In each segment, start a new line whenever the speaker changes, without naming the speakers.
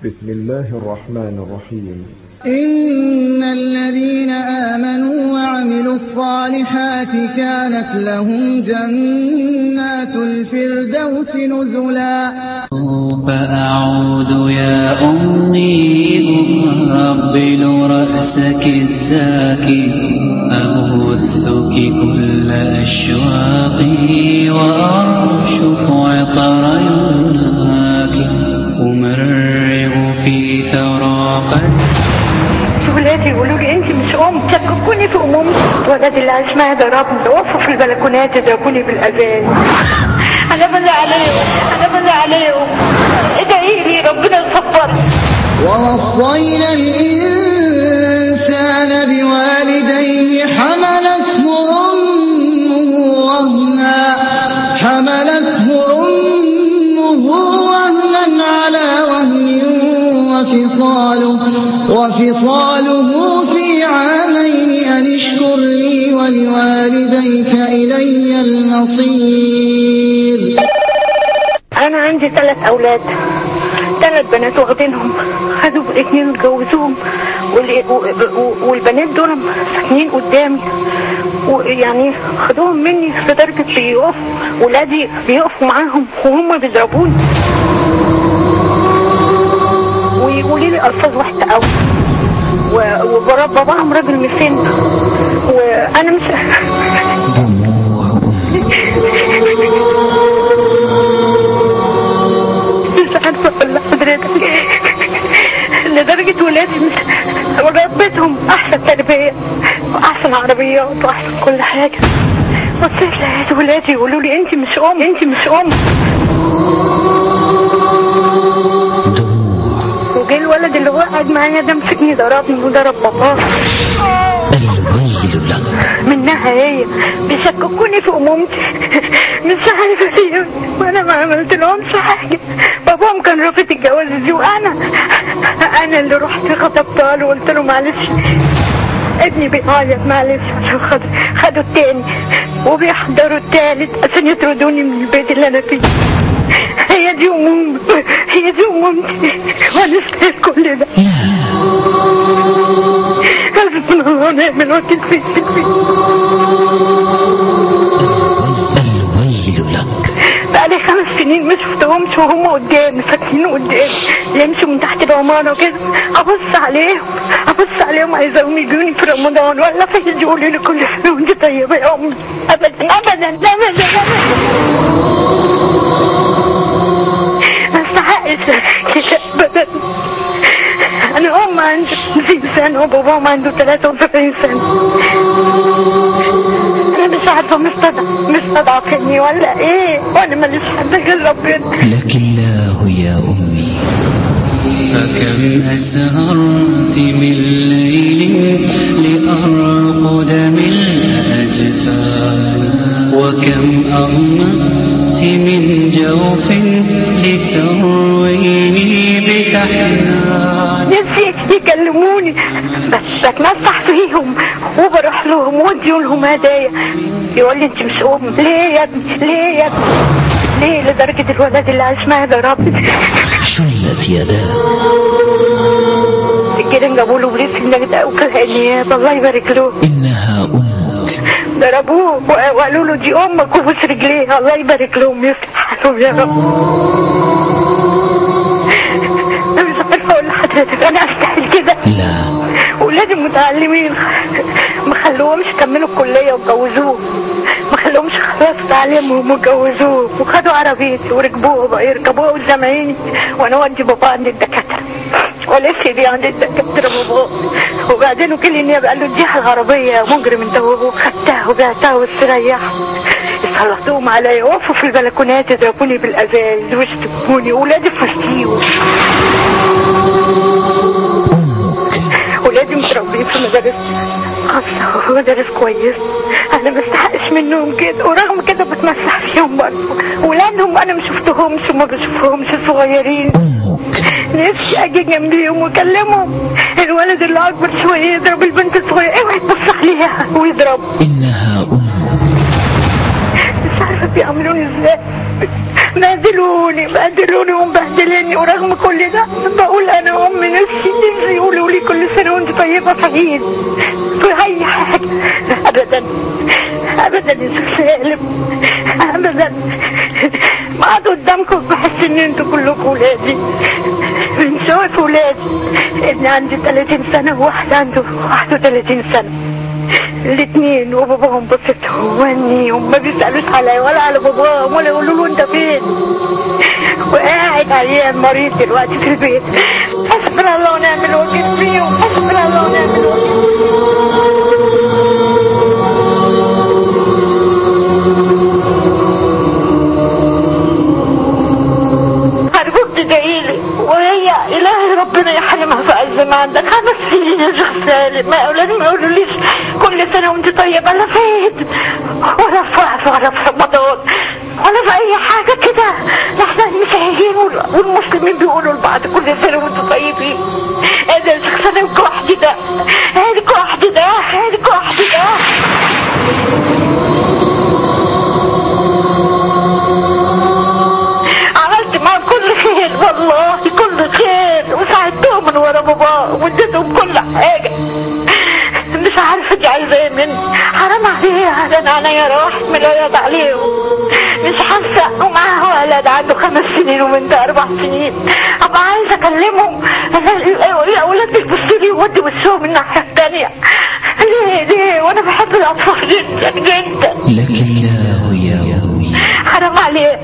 بسم الله الرحمن الرحيم
إن الذين آمنوا وعملوا الصالحات كانت لهم جنات الفردوس نزلا
فأعود يا أمي أقبل رأسك الزاكي أبثك كل أشواقي وأرشف عطر يمناك أمرغ في ثرى قلبي
ولادي يقولوا لي انت مش ام شككوني في امومتي ولادي اللي اسمها ضربني وقفوا في البلكونات يضربوني بالاذان انا بزعل عليهم انا بزعل عليهم ادعي لي ربنا يصبرني
ووصينا الإنسان بوالديه حملته أمه وهنا حملته أمه وهنا على وهن وفصاله وفصاله في عامين أن اشكر لي ولوالديك إلي المصير
انا عندي ثلاث اولاد ثلاث بنات واخدينهم خدوا اتنين واتجوزوهم وال- و- و- والبنات دول ساكنين قدامي ويعني خدوهم مني لدرجة بيقف ولادي بيقفوا معاهم وهم بيضربوني ويقولوا لي الفاظ وحشه قوي وباباهم راجل مسن وانا مش
دموع
مش عارفه اقول لحضرتك لدرجه ولادي مش ربيتهم احسن تربيه واحسن عربيات واحسن كل حاجه بصيت لقيت ولادي يقولوا لي انت مش ام انت مش ام وجه الولد اللي هو قاعد معايا ده مسكني ضربني وضرب باباه
الويل لك
منها هي بيشككوني في امومتي مش عارفه ليه وانا ما عملت لهمش حاجه باباهم كان رافض الجواز دي وانا انا اللي رحت خطبتها له وقلت له معلش ابني بيعيط معلش عشان خد خدوا التاني وبيحضروا التالت عشان يطردوني من البيت اللي انا فيه هي دي امومي هي دي امومتي وانا استاهل كل ده حسبنا الله ونعم الوكيل فيك
الويل لك
بقالي خمس سنين ما شفتهمش وهم قدامي ساكنين قدامي يمشوا من تحت العمارة كده أبص عليهم أبص عليهم عايزاهم يجوني في رمضان ولا في يقولوا لي كل سنة وأنت طيبة يا أمي أبدا أبدا أبدا أبدا ما استحقش كده أبدا أنا أم عندي 50 سنة وباباهم عنده 73 سنة أنا مش عارفة مستضعف مستضعفني ولا إيه وأنا ماليش حد غير ربنا
لك الله يا أمي فكم أسهرت من ليل لأرقد من الأجفان وكم أغمضت من جوف لترويني بتحنان
نفسي يكلموني بس بتمسح فيهم وبروح لهم وادي لهم هدايا يقول لي انت مش ام ليه يا ابني ليه يا ابني ليه لدرجة الولد اللي اسمها ضربني
شلت يداك
كده جابوا له بوليس النجدة وكان النيابة الله يبارك له
إنها أمك
ضربوه و- وقالوا له دي امك وبوس رجليها الله يبارك لهم يصلح حالهم يا رب انا مش عارفه اقول لحضرتك انا استاهل كده
لا
ولادي متعلمين ما خلوهمش يكملوا الكلية وجوزوه ما خلوهمش خلصوا تعليمهم وجوزوه وخدوا عربيتي وركبوها بقى يركبوها قدام وانا ودي بابا عند الدكاترة ولسه دي عند الدكاترة بابا وبعدين وكل النيابة قال له اديها العربية يا مجرم انت وخدتها وبعتها واستريحت صلحتهم عليا وقفوا في البلكونات يضربوني بالازاز ويشتموني ولادي في وسطيهم ولادي متربيين في مدارس خاصة ومدارس كويس أنا ما استحقش منهم كده ورغم كده بتمسح فيهم برضه ولادهم أنا ما شفتهمش وما بشوفهمش صغيرين نفسي أجي جنبيهم وأكلمهم الولد اللي أكبر شوية يضرب البنت الصغيرة اوعي تبص عليها ويضرب
إنها أمك
مش عارفة بيعملوني ازاي بهدلوني بهدلوني ومبهدليني ورغم كل ده بقول انا ام نفسي نفسي يقولوا لي كل سنه وانت طيبه سعيد في اي حاجه ابدا ابدا يا شيخ سالم ابدا ما قعدوا قدامكم بحس ان انتوا كلكم ولادي من شوف ولادي ابني عندي 30 سنه وواحد عنده 31 سنه الاثنين وباباهم بصت هوني وما بيسألوش عليا ولا على باباهم ولا يقولوا له انت فين وقاعد عيان مريض دلوقتي في البيت حسبنا الله ونعم الوكيل فيهم حسبنا الله ونعم الوكيل هرجوك تدعيلي وهي إلهي ربنا يحرمها في عز ما عندك خمس سنين يا شيخ سالم ما أولادي ما يقولوليش كل سنة وأنت طيبة لا في عيد ولا في فرح ولا في رمضان ولا في أي حاجة كده احنا المسيحيين وال- والمسلمين بيقولوا لبعض كل سنة وأنتم طيبين هذا يا شيخ سالم كحدي ده هادي كحدي ده هادي كحدي ده عملت معاهم كل خير والله كل خير وساعدتهم من ورا بابا واديتهم كل حاجة مش عارفة دي عايزة ايه مني حرام عليها ده انا عينيا راحت من الولاد عليهم مش حاسة ومعاها ولد عنده خمس سنين وبنت اربع سنين ابقى عايزة اكلمهم أنا- الاولاد بيبصوا لي وودي وشهم الناحية التانية ليه ليه وانا بحب الاطفال جدا جدا
لك الله يا أمي
حرام عليك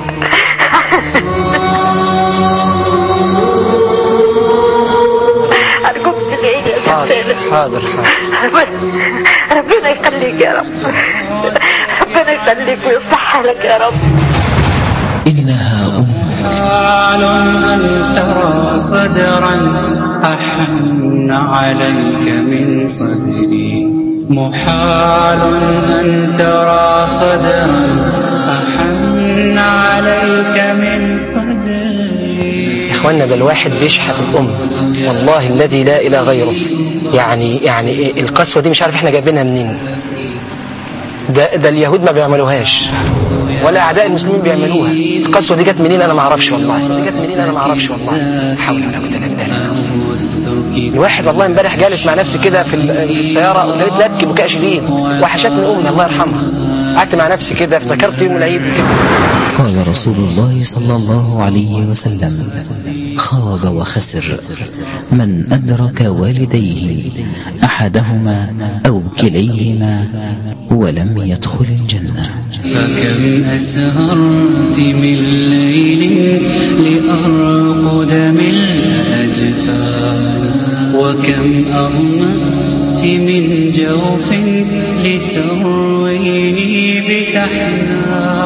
أرجوك تدعي لي يا شيخ
حاضر
سالم.
حاضر حاضر
ربنا يخليك يا رب ربنا يخليك ويصلح حالك يا رب
إنها أمك
محال أن ترى صدرا أحن عليك من صدري محال أن ترى صدرا أحن عليك من صدري
يا اخوانا ده الواحد بيشحت الام والله الذي لا اله غيره يعني يعني إيه القسوه دي مش عارف احنا جايبينها منين ده ده اليهود ما بيعملوهاش ولا اعداء المسلمين بيعملوها القسوه دي جت منين انا ما اعرفش والله دي جت منين انا ما اعرفش والله لا حول ولا قوه الا بالله الواحد والله امبارح جالس مع نفسي كده في ال- في السياره ولقيت نبكي بكاء شديد وحشتني امي الله يرحمها قعدت مع نفسي كده افتكرت يوم العيد كده
قال رسول الله صلى الله عليه وسلم خاب وخسر من أدرك والديه أحدهما أو كليهما ولم يدخل الجنة
فكم أسهرت من ليل لأرقد من الأجفان وكم أغمأت من جوف لترويني بتحنان